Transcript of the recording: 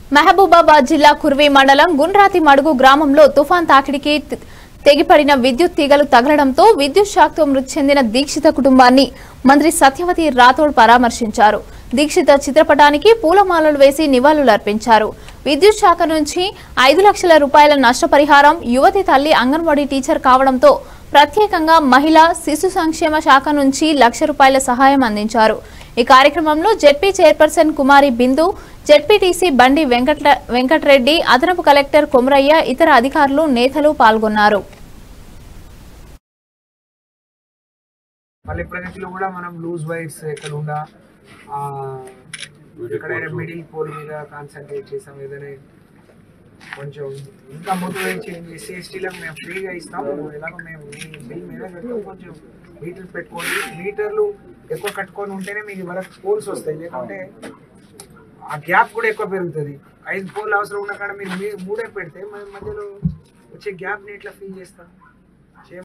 మహబూబాబాద్ జిల్లా కుర్వి మండలం గుండ్రాతి మడుగు గ్రామంలో తుఫాన్ తాకిడికి తె- తెగిపడిన విద్యుత్ తీగలు తగలడంతో విద్యుత్ షాక్తో మృతి చెందిన దీక్షిత కుటుంబాన్ని మంత్రి సత్యవతి రాథోడ్ పరామర్శించారు దీక్షిత చిత్రపటానికి పూలమాలలు వేసి నివాళులర్పించారు విద్యుత్ శాఖ నుంచి ఐదు లక్షల రూపాయల నష్టపరిహారం యువతి తల్లి అంగన్వాడీ టీచర్ కావడంతో ప్రత్యేకంగా మహిళా శిశు సంక్షేమ శాఖ నుంచి లక్ష రూపాయల సహాయం అందించారు ఈ కార్యక్రమంలో ZP chairperson Kumari Bindu ZPTC Bandi Venkata Venkatareddy అదనపు కలెక్టర్ కొమరయ్య ఇతర అధికారులు నేతలు పాల్గొన్నారు పల్లె ప్రగతిలో కూడా మనం లూజ్ వైర్స్ ఎక్కడ ఉండా ఆ, ఎక్కడైనా మిడిల్ పోల్ మీద కాన్సన్ట్రేట్ చేసాం ఏదైనా కొంచెం ఇంకా మోటివేట్ చేయండి ఎస్సీ ఎస్టీలకు మేము ఫ్రీగా ఇస్తాం ఎలాగో మేము మీ బిల్ మీద కట్టుకొని కొంచెం మీటర్లు పెట్టుకోండి మీటర్లు ఎక్కువ కట్టుకొని ఉంటేనే మీకు వరకు పోల్స్ వస్తాయి లేకుంటే ఆ గ్యాప్ కూడా ఎక్కువ పెరుగుతుంది ఐదు పోల్ అవసరం ఉన్న కాడ మీరు మీ- మూడే పెడితే మన మధ్యలో వచ్చే గ్యాప్ని ఎట్లా ఫీల్ చేస్తాం